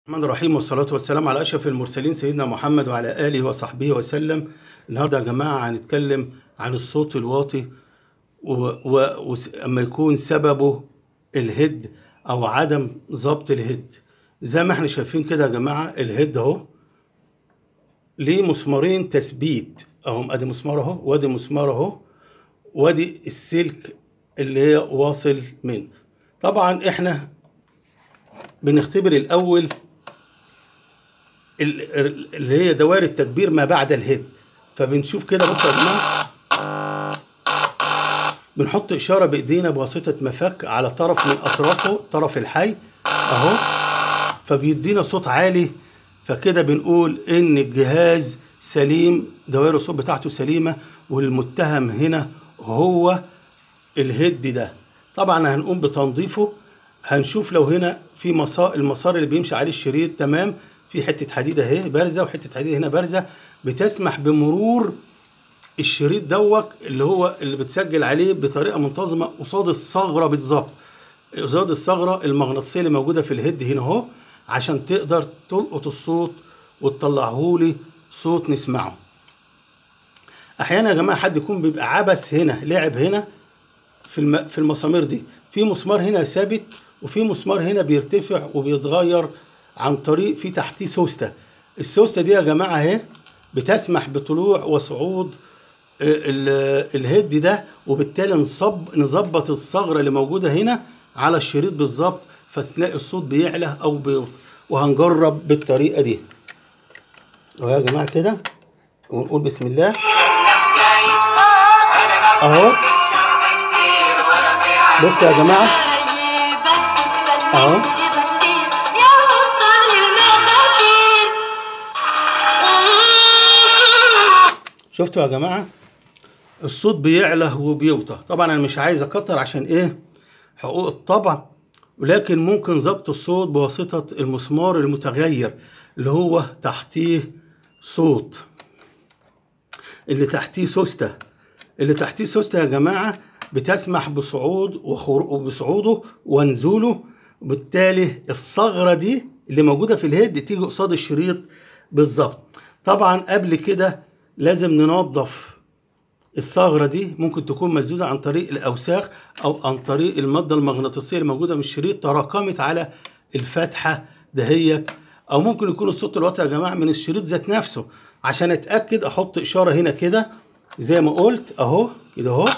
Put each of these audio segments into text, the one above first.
الرحمن الرحيم والصلاة والسلام على أشرف المرسلين سيدنا محمد وعلى آله وصحبه وسلم النهاردة يا جماعة هنتكلم عن الصوت الواطي وأما يكون سببه الهد أو عدم ضبط الهد زي ما احنا شايفين كده يا جماعة الهد أهو ليه مسمارين تثبيت أهم أدي مسمار أهو وأدي مسمار أهو وأدي السلك اللي هي واصل منه طبعا احنا بنختبر الأول ال- اللي هي دوائر التكبير ما بعد الهد فبنشوف كده بصوا يا جماعه بنحط اشاره بايدينا بواسطه مفك على طرف من اطرافه طرف الحي اهو فبيدينا صوت عالي فكده بنقول ان الجهاز سليم دوائر الصوت بتاعته سليمه والمتهم هنا هو الهد ده طبعا هنقوم بتنظيفه هنشوف لو هنا في مسار المسار اللي بيمشي عليه الشريط تمام في حته حديد اهي بارزه وحته حديد هنا بارزه بتسمح بمرور الشريط دوت اللي هو اللي بتسجل عليه بطريقه منتظمه قصاد الثغره بالظبط قصاد الثغره المغناطيسيه اللي موجوده في الهيد هنا اهو عشان تقدر تلقط الصوت وتطلعه لي صوت نسمعه احيانا يا جماعه حد يكون بيبقى عبس هنا لعب هنا في الم... في المسامير دي في مسمار هنا ثابت وفي مسمار هنا بيرتفع وبيتغير عن طريق في تحتيه سوسته السوسته دي يا جماعه اهي بتسمح بطلوع وصعود ال- الهيد ده وبالتالي نصب نظبط الثغره اللي موجوده هنا على الشريط بالظبط فتلاقي الصوت بيعلى او بيوطى وهنجرب بالطريقه دي اهو يا جماعه كده ونقول بسم الله اهو بص يا جماعه اهو شفتوا يا جماعه الصوت بيعلى وبيوطى طبعا انا مش عايز اكتر عشان ايه حقوق الطبع ولكن ممكن ضبط الصوت بواسطه المسمار المتغير اللي هو تحتيه صوت اللي تحتيه سوسته اللي تحتيه سوسته يا جماعه بتسمح بصعود وبصعوده ونزوله وبالتالي الثغره دي اللي موجوده في الهيد تيجي قصاد الشريط بالظبط طبعا قبل كده لازم ننظف الثغرة دي ممكن تكون مسدودة عن طريق الأوساخ أو عن طريق المادة المغناطيسية اللي موجودة من الشريط تراكمت على الفتحة دهيك أو ممكن يكون الصوت الواطي يا جماعة من الشريط ذات نفسه عشان أتأكد أحط إشارة هنا كده زي ما قلت أهو كده أهو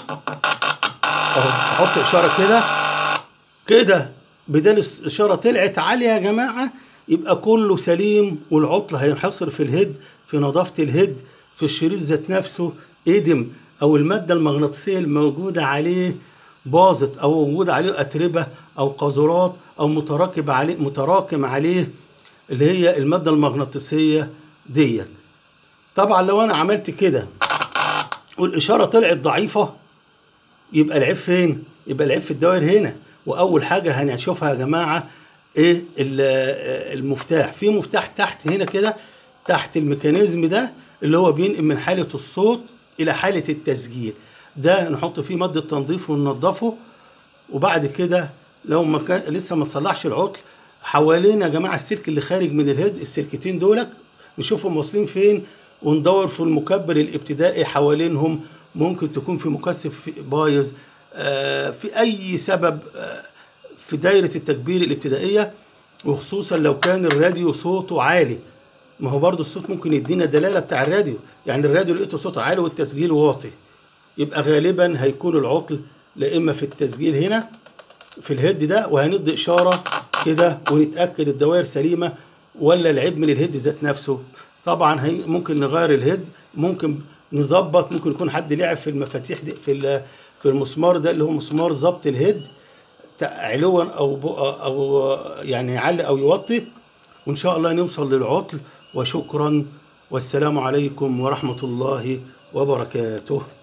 أهو أحط إشارة كده كده بدل الإشارة طلعت عالية يا جماعة يبقى كله سليم والعطل هينحصر في الهيد في نظافة الهيد في الشريط ذات نفسه ادم او الماده المغناطيسيه الموجوده عليه باظت او موجود عليه اتربه او قاذورات او متراكب عليه متراكم عليه اللي هي الماده المغناطيسيه ديت طبعا لو انا عملت كده والاشاره طلعت ضعيفه يبقى العيب فين يبقى العيب في الدوائر هنا واول حاجه هنشوفها يا جماعه ايه المفتاح في مفتاح تحت هنا كده تحت الميكانيزم ده اللي هو بينقل من حالة الصوت إلى حالة التسجيل ده نحط فيه مادة تنظيف وننضفه وبعد كده لو ما كان لسه ما تصلحش العطل حوالين يا جماعة السلك اللي خارج من الهيد السلكتين دولك نشوفهم واصلين فين وندور في المكبر الابتدائي حوالينهم ممكن تكون في مكثف بايظ آه في أي سبب آه في دايرة التكبير الابتدائية وخصوصا لو كان الراديو صوته عالي ما هو برضه الصوت ممكن يدينا دلاله بتاع الراديو يعني الراديو لقيته صوته عالي والتسجيل واطي يبقى غالبا هيكون العطل لا اما في التسجيل هنا في الهيد ده وهندي اشاره كده ونتاكد الدوائر سليمه ولا العيب من الهيد ذات نفسه طبعا هي ممكن نغير الهيد ممكن نظبط ممكن يكون حد لعب في المفاتيح دي في في المسمار ده اللي هو مسمار ظبط الهيد علوا او او يعني يعلي او يوطي وان شاء الله نوصل للعطل وشكرا والسلام عليكم ورحمه الله وبركاته